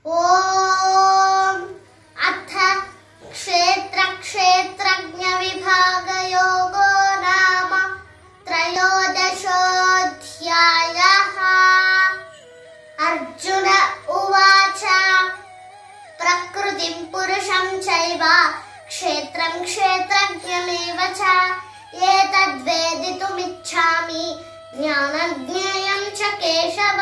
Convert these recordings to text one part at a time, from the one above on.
ఓం అథ క్షేత్ర క్షేత్రజ్ఞ విభాగయోగో నామ త్రయోదశోऽధ్యాయः అర్జున ఉవాచ ప్రకృతిం పురుషం చైవ క్షేత్రం క్షేత్రజ్ఞమేవ చ ఏతద్వేదితుమిచ్ఛామి జ్ఞానజ్ఞేయం చ కేశవ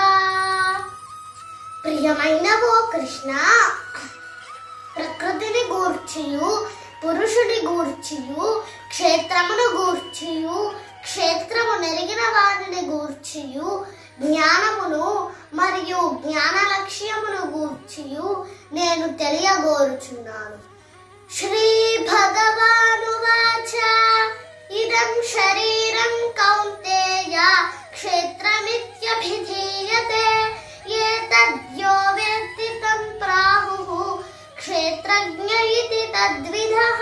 ప్రియమైన ఓ కృష్ణ ప్రకృతిని గూర్చియు పురుషుని గూర్చియు క్షేత్రమును గూర్చియు క్షేత్రము నెరిగిన వారిని గూర్చియు జ్ఞానమును మరియు జ్ఞాన లక్ష్యమును గూర్చియు నేను తెలియగోరుచున్నాను శ్రీ భగవానువాచ ఇదం శరీరం కౌంతేయ క్షేత్రమిత్యభిధీయతే ఏతద్యో వేత్తి తం ప్రాహుః క్షేత్రజ్ఞ ఇతి తద్విధః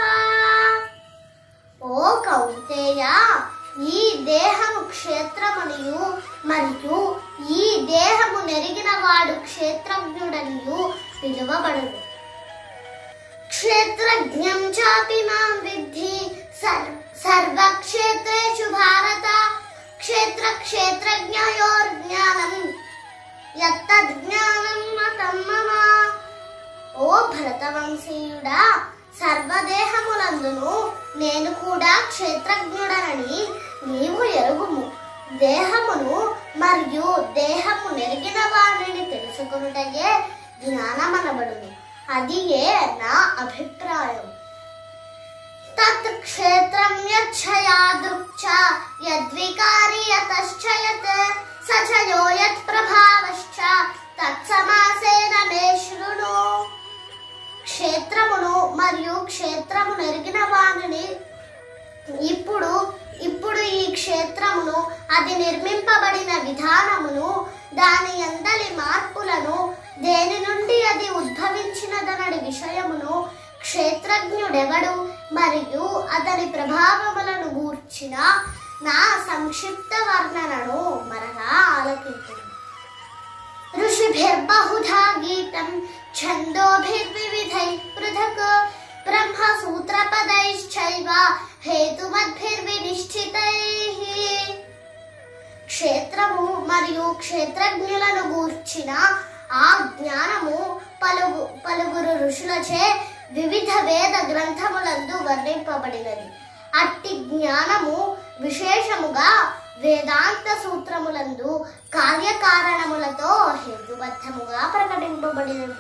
ఓ కౌంతేయ ఈ దేహము క్షేత్రమనియు మరియు ఈ దేహము నెరిగిన వాడు క్షేత్రజ్ఞుడనియు పిలువబడును క్షేత్రజ్ఞం చాపి మాం విద్ధి సర్- సర్వక్షేత్రేషు భారత క్షేత్ర క్షేత్రజ్ఞయోర్జ్ఞానం యత్తజ్ఞానం మతం మమ ఓ భరతవంశీయుడా సర్వదేహములందును నేను కూడా క్షేత్రజ్ఞుడనని నీవు ఎరుగుము దేహమును మరియు దేహము నెరిగిన వారిని తెలుసుకునుటయే జ్ఞానమనబడును అది ఏ నా అభిప్రాయం తత్ క్షేత్రం యచ్చయా దృక్చ యద్వికారి యతశ్చ యత్ స చ యో యత్ ప్రభావశ్చ తత్సమాసేన మే శృణు క్షేత్రమును మరియు క్షేత్రము నెరిగిన వారిని ఇప్పుడు ఇప్పుడు ఈ క్షేత్రమును అది నిర్మింపబడిన విధానమును దాని అందలి మార్పులను దేని నుండి అది ఉద్భవించినదనడి విషయమును క్షేత్రజ్ఞుడెవడు మరియు అతని ప్రభావములను గూర్చిన నా సంక్షిప్త వర్ణనను మరలా ఆలకించు ఋషిభిర్బహుధా గీతం ఛందోభిర్వివిధై పృథక్ బ్రహ్మసూత్రపदैश्చైవ హేతుమద్భిర్వినిశ్చితైః క్షేత్రము మరియు క్షేత్రజ్ఞులను గూర్చిన ఆ జ్ఞానము పలుగు పలుగురు ఋషులచే వివిధ వేద గ్రంథములందు వర్ణింపబడినది అట్టి జ్ఞానము విశేషముగా వేదాంత సూత్రములందు కార్యకారణములతో హేతుబద్ధముగా ప్రకటింపబడినది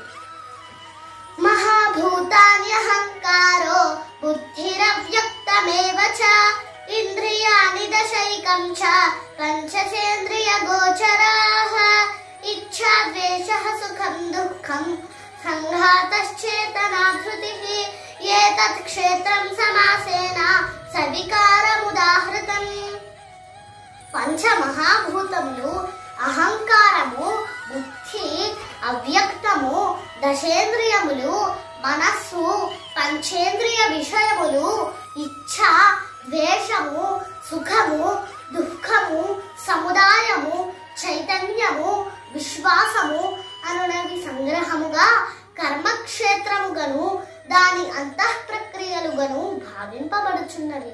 మహాభూతాన్యహంకారో బుద్ధిరవ్యక్తమేవ చ ఇంద్రియాణి దశైకం చ పంచచేంద్రియ గోచరాః ఇచ్ఛా ద్వేషః సుఖం దుఃఖం సంఘాతశ్చేతనా ధృతిః ఏతత్ క్షేత్రం సమాసేన సవికారముదాహృతం పంచమహాభూతములు అహంకారము బుద్ధి అవ్యక్తము దశేంద్రియములు మనస్సు పంచేంద్రియ విషయములు ఇచ్ఛ ద్వేషము సుఖము దుఃఖము సముదాయము చైతన్యము విశ్వాసము అనునవి సంగ్రహముగా కర్మక్షేత్రముగను దాని అంతః ప్రక్రియలుగను భావింపబడుచున్నవి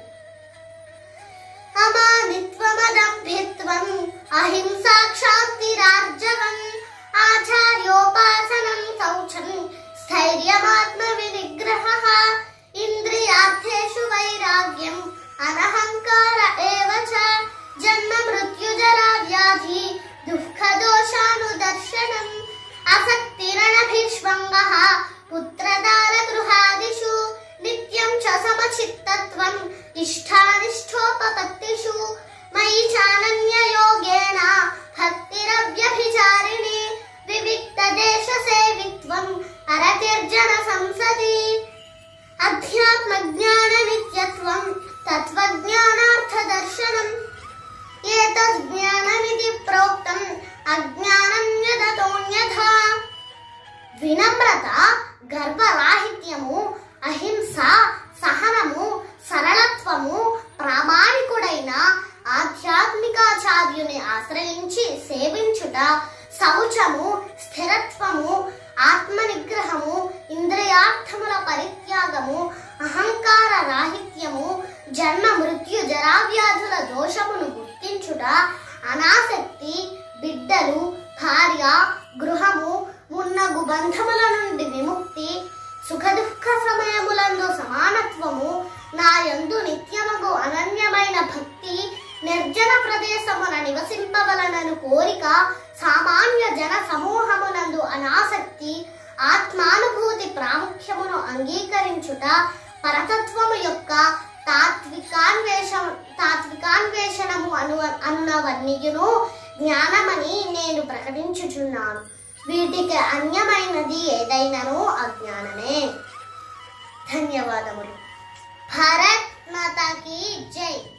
అమానిత్వమదంభిత్వం అహింసా క్షాంతిరార్జవం ఆచార్యోపాసనం శౌచం స్థైర్యమాత్మ వినిగ్రహ ఇంద్రియార్థేషు వైరాగ్యం అనహంకార ఏవ చ జన్మ మృత్యుజరా వ్యాధి దుఃఖదోషానుదర్శనం అసక్తిరణభిష్వంగః పుత్రదార గృహాదిషు నిత్యం చ సమచిత్తత్వం ఇష్టానిష్టోపపత్తిషు మయి చానన్యయోగేన భక్తిరవ్యభిచారిణి వివిక్త దేశ సేవిత్వం అరతిర్జన సంసది అధ్యాత్మ జ్ఞాన నిత్యత్వం తత్వజ్ఞానార్థ దర్శనం ఏతద్ జ్ఞానమితి ప్రోక్తం అజ్ఞానం యదతోన్యథా వినమ్రత గర్వరాహిత్యము అహింస సహనము సరళత్వము ప్రామాణికుడైన ఆధ్యాత్మికాచార్యుని ఆశ్రయించి సేవించుట శౌచము స్థిరత్వము ఆత్మ సంసార రాహిత్యము జన్మ మృత్యు జరావ్యాధుల దోషమును గుర్తించుట అనాసక్తి బిడ్డలు భార్య గృహము మున్నగు బంధముల నుండి విముక్తి సుఖ దుఃఖ సమయములందు సమానత్వము నా యందు నిత్యమగు అనన్యమైన భక్తి నిర్జన ప్రదేశమున నివసింపవలనను కోరిక సామాన్య జన సమూహమునందు అనాసక్తి ఆత్మానుభూతి ప్రాముఖ్యమును అంగీకరించుట పరతత్వము యొక్క తాత్వికాన్వేషం తాత్వికాన్వేషణము అను అన్నవన్నీయును జ్ఞానమని నేను ప్రకటించుచున్నాను వీటికి అన్యమైనది ఏదైనను అజ్ఞానమే ధన్యవాదములు భారత్ మాతాకి జై